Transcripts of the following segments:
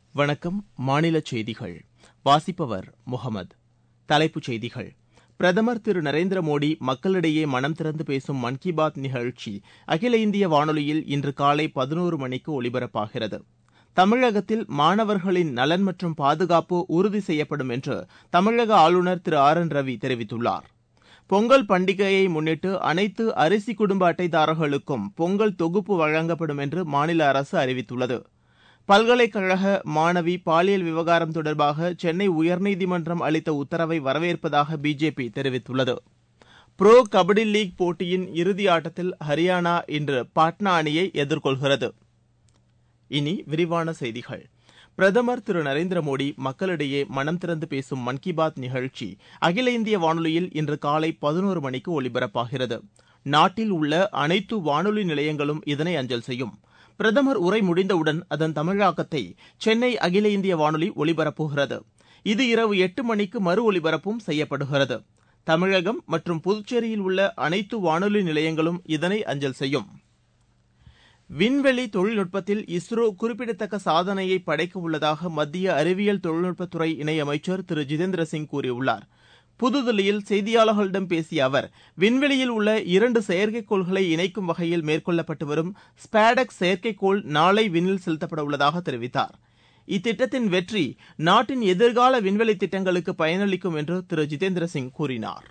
வணக்கம் மாநில செய்திகள் வாசிப்பவர் முகமது தலைப்புச் செய்திகள் பிரதமர் திரு நரேந்திர மோடி மக்களிடையே மனம் திறந்து பேசும் மன் கி பாத் நிகழ்ச்சி அகில இந்திய வானொலியில் இன்று காலை பதினோரு மணிக்கு ஒலிபரப்பாகிறது தமிழகத்தில் மாணவர்களின் நலன் மற்றும் பாதுகாப்பு உறுதி செய்யப்படும் என்று தமிழக ஆளுநர் திரு ஆர் என் ரவி தெரிவித்துள்ளார் பொங்கல் பண்டிகையை முன்னிட்டு அனைத்து அரிசி குடும்ப அட்டைதாரர்களுக்கும் பொங்கல் தொகுப்பு வழங்கப்படும் என்று மாநில அரசு அறிவித்துள்ளது பல்கலைக்கழக மாணவி பாலியல் விவகாரம் தொடர்பாக சென்னை உயர்நீதிமன்றம் அளித்த உத்தரவை வரவேற்பதாக பிஜேபி தெரிவித்துள்ளது புரோ கபடி லீக் போட்டியின் இறுதி ஆட்டத்தில் ஹரியானா இன்று பாட்னா அணியை எதிர்கொள்கிறது இனி விரிவான செய்திகள் பிரதமர் திரு நரேந்திர மோடி மக்களிடையே மனம் திறந்து பேசும் மன் கி பாத் நிகழ்ச்சி அகில இந்திய வானொலியில் இன்று காலை பதினோரு மணிக்கு ஒலிபரப்பாகிறது நாட்டில் உள்ள அனைத்து வானொலி நிலையங்களும் இதனை அஞ்சல் செய்யும் பிரதமர் உரை முடிந்தவுடன் அதன் தமிழாக்கத்தை சென்னை அகில இந்திய வானொலி ஒலிபரப்புகிறது இது இரவு எட்டு மணிக்கு மறு ஒலிபரப்பும் செய்யப்படுகிறது தமிழகம் மற்றும் புதுச்சேரியில் உள்ள அனைத்து வானொலி நிலையங்களும் இதனை அஞ்சல் செய்யும் விண்வெளி தொழில்நுட்பத்தில் இஸ்ரோ குறிப்பிடத்தக்க சாதனையை படைக்க உள்ளதாக மத்திய அறிவியல் தொழில்நுட்பத்துறை இணையமைச்சர் திரு ஜிதேந்திர சிங் கூறியுள்ளார் புதுதில்லியில் செய்தியாளர்களிடம் பேசிய அவர் விண்வெளியில் உள்ள இரண்டு செயற்கைக்கோள்களை இணைக்கும் வகையில் மேற்கொள்ளப்பட்டு வரும் ஸ்பேடெக்ஸ் செயற்கைக்கோள் நாளை விண்ணில் செலுத்தப்பட உள்ளதாக தெரிவித்தார் இத்திட்டத்தின் வெற்றி நாட்டின் எதிர்கால விண்வெளி திட்டங்களுக்கு பயனளிக்கும் என்று திரு ஜிதேந்திர சிங் கூறினார்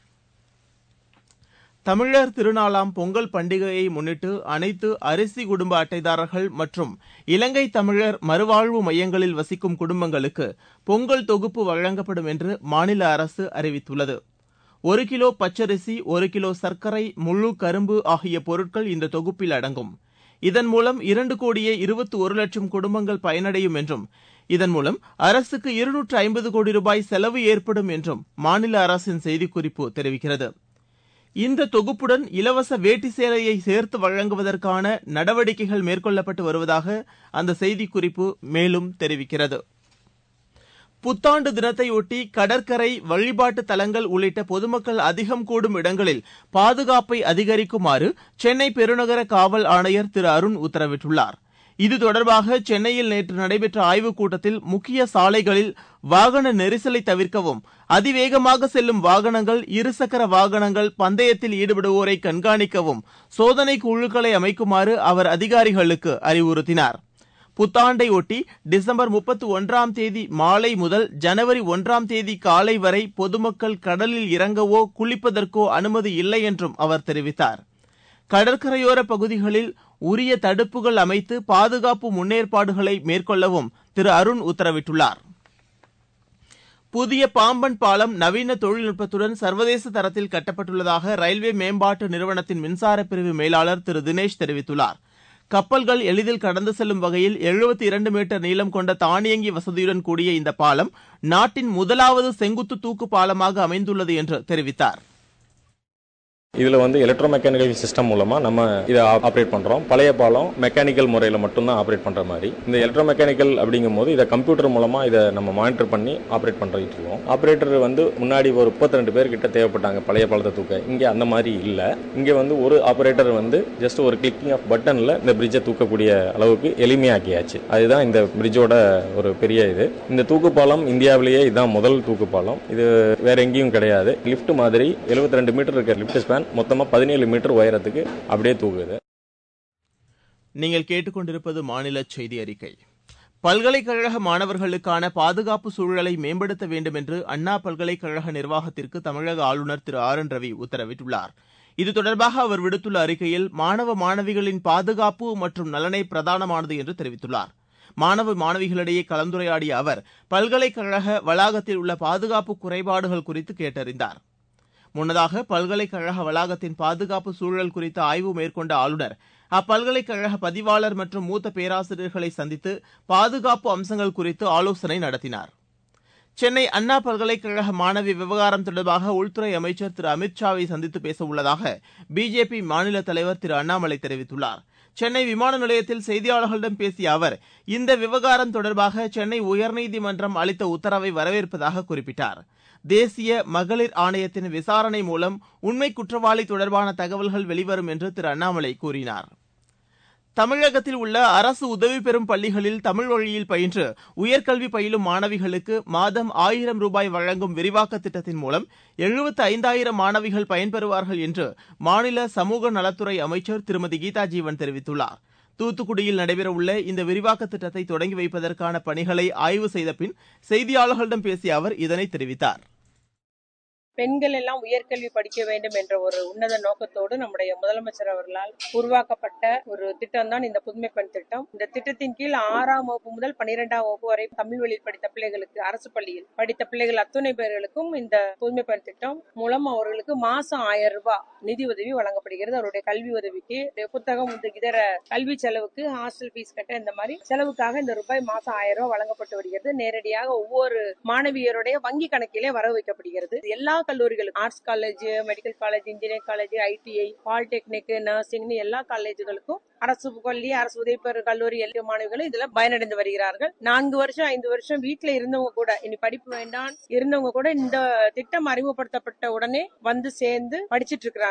தமிழர் திருநாளாம் பொங்கல் பண்டிகையை முன்னிட்டு அனைத்து அரிசி குடும்ப அட்டைதாரர்கள் மற்றும் இலங்கை தமிழர் மறுவாழ்வு மையங்களில் வசிக்கும் குடும்பங்களுக்கு பொங்கல் தொகுப்பு வழங்கப்படும் என்று மாநில அரசு அறிவித்துள்ளது ஒரு கிலோ பச்சரிசி ஒரு கிலோ சர்க்கரை முழு கரும்பு ஆகிய பொருட்கள் இந்த தொகுப்பில் அடங்கும் இதன் மூலம் இரண்டு கோடியே இருபத்தி ஒரு லட்சம் குடும்பங்கள் பயனடையும் என்றும் இதன் மூலம் அரசுக்கு இருநூற்று ஐம்பது கோடி ரூபாய் செலவு ஏற்படும் என்றும் மாநில அரசின் செய்திக்குறிப்பு தெரிவிக்கிறது இந்த தொகுப்புடன் இலவச வேட்டி சேலையை சேர்த்து வழங்குவதற்கான நடவடிக்கைகள் மேற்கொள்ளப்பட்டு வருவதாக அந்த செய்திக்குறிப்பு மேலும் தெரிவிக்கிறது புத்தாண்டு தினத்தையொட்டி கடற்கரை வழிபாட்டு தலங்கள் உள்ளிட்ட பொதுமக்கள் அதிகம் கூடும் இடங்களில் பாதுகாப்பை அதிகரிக்குமாறு சென்னை பெருநகர காவல் ஆணையர் திரு அருண் உத்தரவிட்டுள்ளார் இது தொடர்பாக சென்னையில் நேற்று நடைபெற்ற ஆய்வுக் கூட்டத்தில் முக்கிய சாலைகளில் வாகன நெரிசலை தவிர்க்கவும் அதிவேகமாக செல்லும் வாகனங்கள் இருசக்கர வாகனங்கள் பந்தயத்தில் ஈடுபடுவோரை கண்காணிக்கவும் சோதனை குழுக்களை அமைக்குமாறு அவர் அதிகாரிகளுக்கு அறிவுறுத்தினார் புத்தாண்டை ஒட்டி டிசம்பர் முப்பத்தி ஒன்றாம் தேதி மாலை முதல் ஜனவரி ஒன்றாம் தேதி காலை வரை பொதுமக்கள் கடலில் இறங்கவோ குளிப்பதற்கோ அனுமதி இல்லை என்றும் அவர் தெரிவித்தார் கடற்கரையோர பகுதிகளில் உரிய தடுப்புகள் அமைத்து பாதுகாப்பு முன்னேற்பாடுகளை மேற்கொள்ளவும் திரு அருண் உத்தரவிட்டுள்ளார் புதிய பாம்பன் பாலம் நவீன தொழில்நுட்பத்துடன் சர்வதேச தரத்தில் கட்டப்பட்டுள்ளதாக ரயில்வே மேம்பாட்டு நிறுவனத்தின் மின்சார பிரிவு மேலாளர் திரு தினேஷ் தெரிவித்துள்ளார் கப்பல்கள் எளிதில் கடந்து செல்லும் வகையில் எழுபத்தி இரண்டு மீட்டர் நீளம் கொண்ட தானியங்கி வசதியுடன் கூடிய இந்த பாலம் நாட்டின் முதலாவது செங்குத்து தூக்கு பாலமாக அமைந்துள்ளது என்று தெரிவித்தார் இதில் வந்து எலக்ட்ரோ மெக்கானிக்கல் சிஸ்டம் மூலமாக நம்ம இதை ஆப்ரேட் பண்ணுறோம் பழைய பாலம் மெக்கானிக்கல் முறையில் மட்டும்தான் ஆப்ரேட் பண்ணுற மாதிரி இந்த எலக்ட்ரோ மெக்கானிக்கல் அப்படிங்கும் போது இதை கம்ப்யூட்டர் மூலமாக இதை நம்ம மானிட்டர் பண்ணி ஆப்ரேட் பண்ணிட்டு இருக்கோம் ஆப்ரேட்டர் வந்து முன்னாடி ஒரு முப்பத்தி ரெண்டு பேர் கிட்ட தேவைப்பட்டாங்க பழைய பாலத்தை தூக்க இங்கே அந்த மாதிரி இல்லை இங்கே வந்து ஒரு ஆப்ரேட்டர் வந்து ஜஸ்ட் ஒரு கிளிக்கிங் ஆஃப் பட்டனில் இந்த பிரிட்ஜை தூக்கக்கூடிய அளவுக்கு எளிமையாக்கியாச்சு அதுதான் இந்த பிரிட்ஜோட ஒரு பெரிய இது இந்த தூக்கு பாலம் இந்தியாவிலேயே இதுதான் முதல் தூக்கு பாலம் இது வேற எங்கேயும் கிடையாது லிஃப்ட் மாதிரி எழுபத்தி ரெண்டு மீட்டர் இருக்க லிஃப்ட் ஸ்பேன் மொத்தமா பதினேழு மீட்டர் உயரத்துக்கு அப்படியே தூக்குது நீங்கள் கேட்டுக்கொண்டிருப்பது மாநில செய்தி அறிக்கை பல்கலைக்கழக மாணவர்களுக்கான பாதுகாப்பு சூழலை மேம்படுத்த வேண்டும் என்று அண்ணா பல்கலைக்கழக நிர்வாகத்திற்கு தமிழக ஆளுநர் திரு ஆர் என் ரவி உத்தரவிட்டுள்ளார் இது தொடர்பாக அவர் விடுத்துள்ள அறிக்கையில் மாணவ மாணவிகளின் பாதுகாப்பு மற்றும் நலனே பிரதானமானது என்று தெரிவித்துள்ளார் மாணவ மாணவிகளிடையே கலந்துரையாடிய அவர் பல்கலைக்கழக வளாகத்தில் உள்ள பாதுகாப்பு குறைபாடுகள் குறித்து கேட்டறிந்தார் முன்னதாக பல்கலைக்கழக வளாகத்தின் பாதுகாப்பு சூழல் குறித்து ஆய்வு மேற்கொண்ட ஆளுநர் அப்பல்கலைக்கழக பதிவாளர் மற்றும் மூத்த பேராசிரியர்களை சந்தித்து பாதுகாப்பு அம்சங்கள் குறித்து ஆலோசனை நடத்தினார் சென்னை அண்ணா பல்கலைக்கழக மாணவி விவகாரம் தொடர்பாக உள்துறை அமைச்சர் திரு அமித் ஷாவை சந்தித்து பேச உள்ளதாக பிஜேபி மாநில தலைவர் திரு அண்ணாமலை தெரிவித்துள்ளார் சென்னை விமான நிலையத்தில் செய்தியாளர்களிடம் பேசிய அவர் இந்த விவகாரம் தொடர்பாக சென்னை உயர்நீதிமன்றம் அளித்த உத்தரவை வரவேற்பதாக குறிப்பிட்டார் தேசிய மகளிர் ஆணையத்தின் விசாரணை மூலம் உண்மை குற்றவாளி தொடர்பான தகவல்கள் வெளிவரும் என்று திரு அண்ணாமலை கூறினார் தமிழகத்தில் உள்ள அரசு உதவி பெறும் பள்ளிகளில் தமிழ் வழியில் பயின்று உயர்கல்வி பயிலும் மாணவிகளுக்கு மாதம் ஆயிரம் ரூபாய் வழங்கும் விரிவாக்க திட்டத்தின் மூலம் எழுபத்து ஐந்தாயிரம் மாணவிகள் பயன்பெறுவார்கள் என்று மாநில சமூக நலத்துறை அமைச்சர் திருமதி கீதா ஜீவன் தெரிவித்துள்ளார் தூத்துக்குடியில் நடைபெறவுள்ள இந்த விரிவாக்க திட்டத்தை தொடங்கி வைப்பதற்கான பணிகளை ஆய்வு செய்த பின் செய்தியாளர்களிடம் பேசிய அவர் இதனை தெரிவித்தார் பெண்கள் எல்லாம் உயர்கல்வி படிக்க வேண்டும் என்ற ஒரு உன்னத நோக்கத்தோடு நம்முடைய முதலமைச்சர் அவர்களால் உருவாக்கப்பட்ட ஒரு திட்டம் தான் இந்த புதுமை பெண் திட்டம் இந்த திட்டத்தின் கீழ் ஆறாம் வகுப்பு முதல் பன்னிரெண்டாம் வகுப்பு வரை தமிழ் வழியில் படித்த பிள்ளைகளுக்கு அரசு பள்ளியில் படித்த பிள்ளைகள் அத்துணை பேர்களுக்கும் இந்த புதுமை பெண் திட்டம் மூலம் அவர்களுக்கு மாசம் ஆயிரம் ரூபாய் நிதி உதவி வழங்கப்படுகிறது அவருடைய கல்வி உதவிக்கு புத்தகம் இதர கல்வி செலவுக்கு ஹாஸ்டல் ஃபீஸ் கட்ட இந்த மாதிரி செலவுக்காக இந்த ரூபாய் மாசம் ஆயிரம் ரூபாய் வழங்கப்பட்டு வருகிறது நேரடியாக ஒவ்வொரு மாணவியருடைய வங்கி கணக்கிலே வர வைக்கப்படுகிறது எல்லா கல்லூரிகளுக்கும் arts college medical college engineering college ITI polytechnic nursing எல்லா காலேஜுகளுக்கும் அரசு பள்ளி அரசு உதவி பெறும் கல்லூரி எல்லா மாணவிகளும் இதுல பயனடைந்து வருகிறார்கள் நான்கு வருஷம் ஐந்து வருஷம் வீட்டுல இருந்தவங்க கூட இனி படிப்பு வேண்டாம் இருந்தவங்க கூட இந்த திட்டம் அறிமுகப்படுத்தப்பட்ட உடனே வந்து சேர்ந்து படிச்சிட்டு இருக்கிறாங்க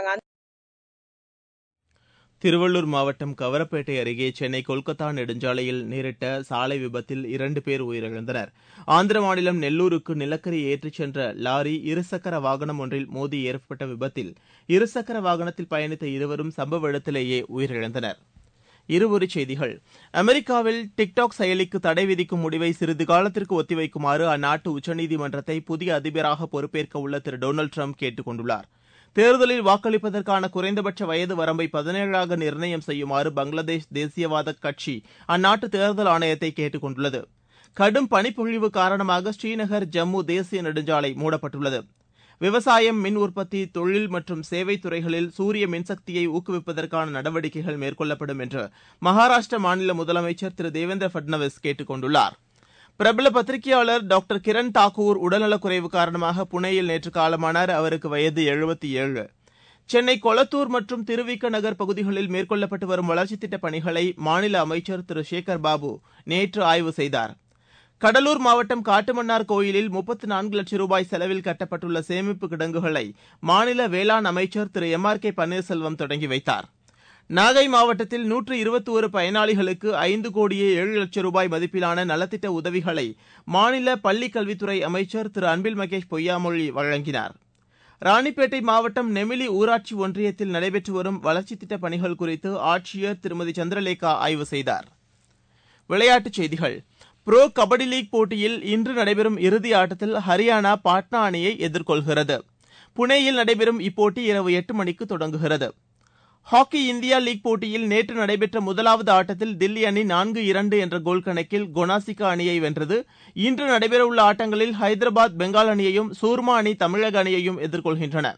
திருவள்ளூர் மாவட்டம் கவரப்பேட்டை அருகே சென்னை கொல்கத்தா நெடுஞ்சாலையில் நேரிட்ட சாலை விபத்தில் இரண்டு பேர் உயிரிழந்தனர் ஆந்திர மாநிலம் நெல்லூருக்கு நிலக்கரி ஏற்றிச் சென்ற லாரி இருசக்கர வாகனம் ஒன்றில் மோதி ஏற்பட்ட விபத்தில் இருசக்கர வாகனத்தில் பயணித்த இருவரும் சம்பவ இடத்திலேயே உயிரிழந்தனர் இருவரிச் செய்திகள் அமெரிக்காவில் டிக்டாக் செயலிக்கு தடை விதிக்கும் முடிவை சிறிது காலத்திற்கு ஒத்திவைக்குமாறு அந்நாட்டு உச்சநீதிமன்றத்தை புதிய அதிபராக பொறுப்பேற்க உள்ள திரு டொனால்டு ட்ரம்ப் கேட்டுக் கொண்டுள்ளார் தேர்தலில் வாக்களிப்பதற்கான குறைந்தபட்ச வயது வரம்பை பதினேழாக நிர்ணயம் செய்யுமாறு பங்களாதேஷ் தேசியவாத கட்சி அந்நாட்டு தேர்தல் ஆணையத்தை கேட்டுக் கொண்டுள்ளது கடும் பனிப்பொழிவு காரணமாக ஸ்ரீநகர் ஜம்மு தேசிய நெடுஞ்சாலை மூடப்பட்டுள்ளது விவசாயம் மின் உற்பத்தி தொழில் மற்றும் சேவை துறைகளில் சூரிய மின்சக்தியை ஊக்குவிப்பதற்கான நடவடிக்கைகள் மேற்கொள்ளப்படும் என்று மகாராஷ்டிர மாநில முதலமைச்சர் திரு தேவேந்திர பட்னவிஸ் கேட்டுக் கொண்டுள்ளார் பிரபல பத்திரிகையாளர் டாக்டர் கிரண் தாக்கூர் உடல்நலக்குறைவு காரணமாக புனேயில் நேற்று காலமானார் அவருக்கு வயது எழுபத்தி ஏழு சென்னை கொளத்தூர் மற்றும் திருவிக்க நகர் பகுதிகளில் மேற்கொள்ளப்பட்டு வரும் வளர்ச்சித் திட்டப் பணிகளை மாநில அமைச்சர் திரு சேகர் பாபு நேற்று ஆய்வு செய்தார் கடலூர் மாவட்டம் காட்டுமன்னார் கோயிலில் முப்பத்து நான்கு லட்சம் ரூபாய் செலவில் கட்டப்பட்டுள்ள சேமிப்பு கிடங்குகளை மாநில வேளாண் அமைச்சர் Thiru M R K Panneerselvam தொடங்கி வைத்தார் நாகை மாவட்டத்தில் நூற்று இருபத்தி ஒரு பயனாளிகளுக்கு ஐந்து கோடியே ஏழு லட்சம் ரூபாய் மதிப்பிலான நலத்திட்ட உதவிகளை மாநில பள்ளிக் கல்வித்துறை அமைச்சர் திரு அன்பில் மகேஷ் பொய்யாமொழி வழங்கினார் ராணிப்பேட்டை மாவட்டம் நெமிலி ஊராட்சி ஒன்றியத்தில் நடைபெற்று வரும் வளர்ச்சித் திட்டப் பணிகள் குறித்து ஆட்சியர் திருமதி சந்திரலேகா ஆய்வு செய்தார் விளையாட்டுச் செய்திகள் புரோ கபடி லீக் போட்டியில் இன்று நடைபெறும் இறுதி ஆட்டத்தில் ஹரியானா பாட்னா அணியை எதிர்கொள்கிறது புனேயில் நடைபெறும் இப்போட்டி இரவு எட்டு மணிக்கு தொடங்குகிறது ஹாக்கி இந்தியா லீக் போட்டியில் நேற்று நடைபெற்ற முதலாவது ஆட்டத்தில் தில்லி அணி நான்கு இரண்டு என்ற கோல் கணக்கில் கொனாசிகா அணியை வென்றது இன்று நடைபெறவுள்ள ஆட்டங்களில் ஹைதராபாத் பெங்கால் அணியையும் சூர்மா அணி தமிழக அணியையும் எதிர்கொள்கின்றன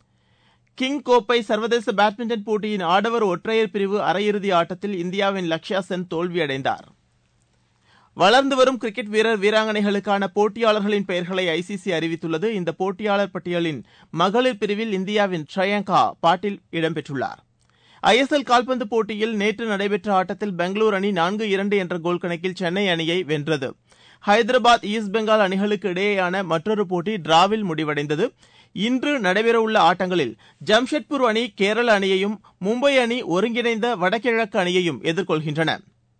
கிங் கோப்பை சர்வதேச பேட்மிண்டன் போட்டியின் ஆடவர் ஒற்றையர் பிரிவு அரையிறுதி ஆட்டத்தில் இந்தியாவின் லக்ஷயா சென் தோல்வியடைந்தார் வளர்ந்து வரும் கிரிக்கெட் வீரர் வீராங்கனைகளுக்கான போட்டியாளர்களின் பெயர்களை ஐசிசி அறிவித்துள்ளது இந்த போட்டியாளர் பட்டியலின் மகளிர் பிரிவில் இந்தியாவின் ஷ்ரயங்கா பாட்டில் இடம்பெற்றுள்ளார் ஐஎஸ்எல் கால்பந்து போட்டியில் நேற்று நடைபெற்ற ஆட்டத்தில் பெங்களூரு அணி நான்கு இரண்டு என்ற கோல் கணக்கில் சென்னை அணியை வென்றது ஹைதராபாத் ஈஸ்ட் பெங்கால் அணிகளுக்கு இடையேயான மற்றொரு போட்டி டிராவில் முடிவடைந்தது இன்று நடைபெறவுள்ள ஆட்டங்களில் ஜம்ஷெட்பூர் அணி கேரள அணியையும் மும்பை அணி ஒருங்கிணைந்த வடகிழக்கு அணியையும் எதிர்கொள்கின்றன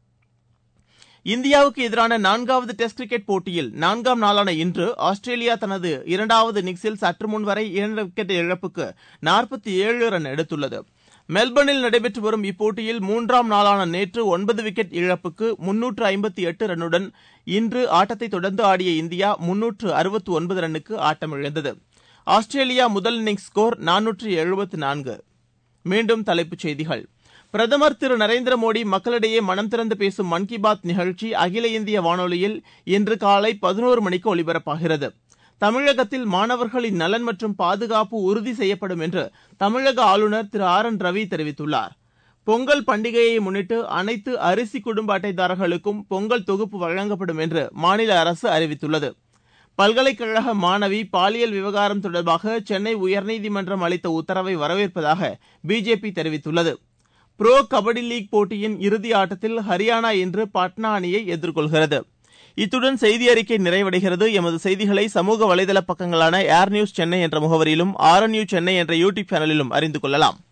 இந்தியாவுக்கு எதிரான நான்காவது டெஸ்ட் கிரிக்கெட் போட்டியில் நான்காம் நாளான இன்று ஆஸ்திரேலியா தனது இரண்டாவது இன்னிங்ஸில் சற்று முன் வரை இரண்டு விக்கெட் இழப்புக்கு நாற்பத்தி ஏழு ரன் எடுத்துள்ளது மெல்பர்னில் நடைபெற்று வரும் இப்போட்டியில் மூன்றாம் நாளான நேற்று ஒன்பது விக்கெட் இழப்புக்கு முன்னூற்று ஐம்பத்தி எட்டு ரன்னுடன் இன்று ஆட்டத்தை தொடர்ந்து ஆடிய இந்தியா முன்னூற்று அறுபத்து ஒன்பது ரன்னுக்கு ஆட்டமிழந்தது ஆஸ்திரேலியா முதல் இன்னிங்ஸ் ஸ்கோர் நானூற்று எழுபத்து நான்கு மீண்டும் தலைப்புச் செய்திகள் பிரதமர் திரு நரேந்திர மோடி மக்களிடையே மனம் திறந்து பேசும் மன் கி பாத் நிகழ்ச்சி அகில இந்திய வானொலியில் இன்று காலை பதினோரு மணிக்கு ஒலிபரப்பாகிறது தமிழகத்தில் மாணவர்களின் நலன் மற்றும் பாதுகாப்பு உறுதி செய்யப்படும் என்று தமிழக ஆளுநர் திரு ஆர் என் ரவி தெரிவித்துள்ளார் பொங்கல் பண்டிகையை முன்னிட்டு அனைத்து அரிசி குடும்ப அட்டைதாரர்களுக்கும் பொங்கல் தொகுப்பு வழங்கப்படும் என்று மாநில அரசு அறிவித்துள்ளது பல்கலைக்கழக மாணவி பாலியல் விவகாரம் தொடர்பாக சென்னை உயர்நீதிமன்றம் அளித்த உத்தரவை வரவேற்பதாக பிஜேபி தெரிவித்துள்ளது புரோ கபடி லீக் போட்டியின் இறுதி ஆட்டத்தில் ஹரியானா இன்று பாட்னா அணியை எதிர்கொள்கிறது இத்துடன் செய்தி அறிக்கை நிறைவடைகிறது எமது செய்திகளை சமூக வலைதள பக்கங்களான ஏர் நியூஸ் சென்னை என்ற முகவரியிலும் ஆர் நியூஸ் சென்னை என்ற யூடியூப் சேனலிலும் அறிந்து கொள்ளலாம்